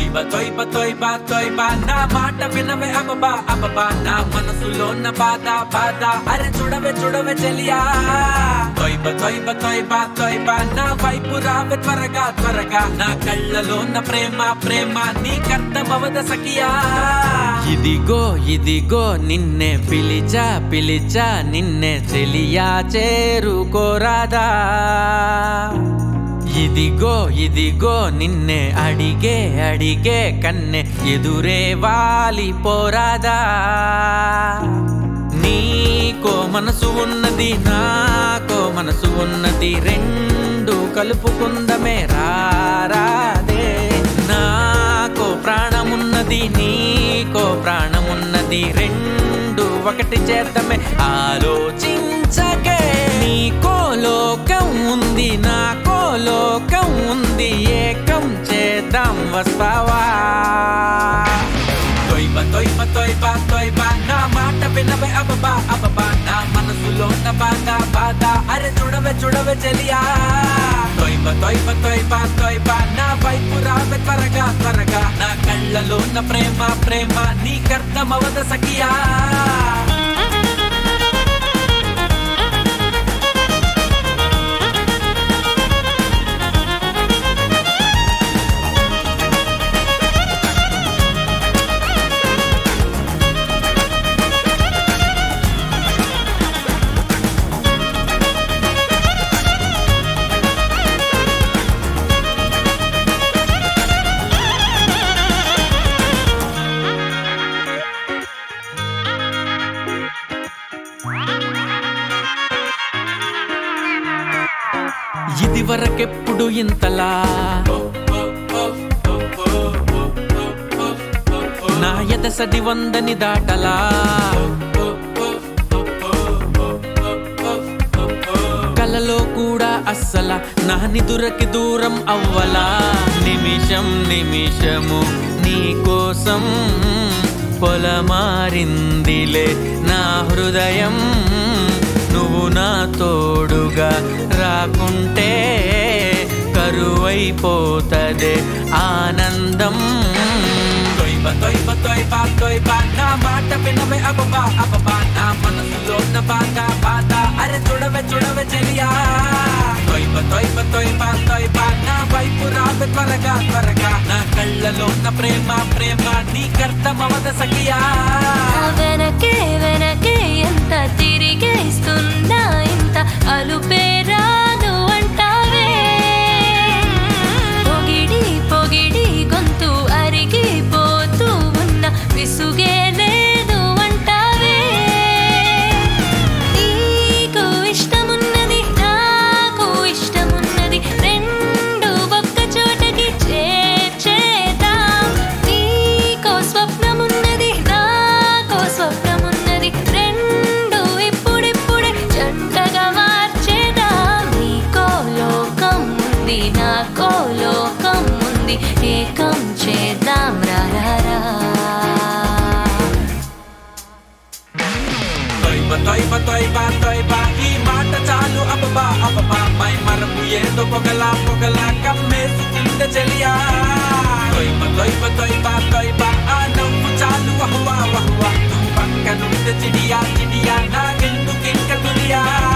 తొయ్బ తొయ్బ తొయ్బ తొయ్బ నా మాట వినవే అబబా అబబా నా మనసులో ఉన్న బాధ బాధ అరే చూడవే చూడవే చెలియా తొయ్బ తొయ్బ తొయ్బ తొయ్బ నా వైపు రావే త్వరగా త్వరగా నా కళ్ళలో ఉన్న ప్రేమ ప్రేమ నీకర్థమవద సఖియా ఇదిగో ఇదిగో నిన్నే పిలిచా పిలిచా నిన్నే చెలియా చేరుకోరాదా ఇదిగో ఇదిగో నిన్నే అడిగే అడిగే కన్నె ఎదురే వాలి పోరాదా నీకో మనసు ఉన్నది నాకో మనసు ఉన్నది రెండు కలుపుకుందమే రారాదే నాకో ప్రాణమున్నది నీకో ప్రాణమున్నది రెండు ఒకటి చేద్దామే ఆలోచించకే నీకో లోకం ఉంది నాకో లోకం ఉంది ఏకం చేద్దాం వస్తావా తొయ్బ తొయ్బ తొయ్బ తొయ్బ నా మాట వినవే అబబా అబబా నా మనసులో ఉన్న బాధ బాధ అరే చూడవే చూడవే చెలియా తొయ్బ తొయ్బ తొయ్బ తొయ్బ నా వైపు రావే త్వరగా త్వరగా నా కళ్ళలో ఉన్న ప్రేమ ప్రేమ నీకర్థమవద సఖియా ఇది వరకెప్పుడు ఇంతలా నా ఎదసడి వందని దాటలా కలలో కూడా అస్సల నా నిదురకి దూరం అవ్వలా నిమిషం నిమిషము నీ కోసం పొలమారిందిలే నా హృదయం నువ్వు నా తోడుగా రాకుంటే కరువైపోతదే ఆనందం తొయ్బ తొయ్బ తొయ్బ తొయ్బ నా మాట వినవే అబబా అబబా నా మనసులో ఉన్న బాధ బాధ అరే చూడవే చూడవే చెలియా తొయ్బ తొయ్బ తొయ్బ తొయ్బ నా వైపు రావే త్వరగా త్వరగా నా కళ్ళలో ఉన్న ప్రేమ ప్రేమ నీకర్థమవద సఖియా వెనకే వెనకే ఎంత తిరిగేస్తున్నా ఇంత అలుపేరాను అంటావే పొగిడి పొగిడి గొంతు అరిగిపోతూ ఉన్న విసుగే లేదు అంటావే నీకు ఇష్టమున్నది నాకు ఇష్టమున్నది రెండు ఒక్క చోటకి చేర్చేద్దాం నీకో స్వప్నమున్నది నాకో స్వప్నమున్నది రెండు ఇప్పుడిప్పుడే జంటగా మార్చేద్దాం నీకో లోకం ఉంది నాకో లోకం ఉంది ఏకం చేద్దాం రా రా రా. తొయ్బ తొయ్బ తొయ్బ తొయ్బ ఈ మాట చాలు అబబా అబబా మై మరపు ఏదో పొగలా పొగలా కమ్మేసుకుంటే చెలియా తొయ్బ తొయ్బ తొయ్బ తొయ్బ ఆ నవ్వు చాలు వహువా వహువా పక్కనుంటే చిడియా చిడియా నాకెందుకింక దునియా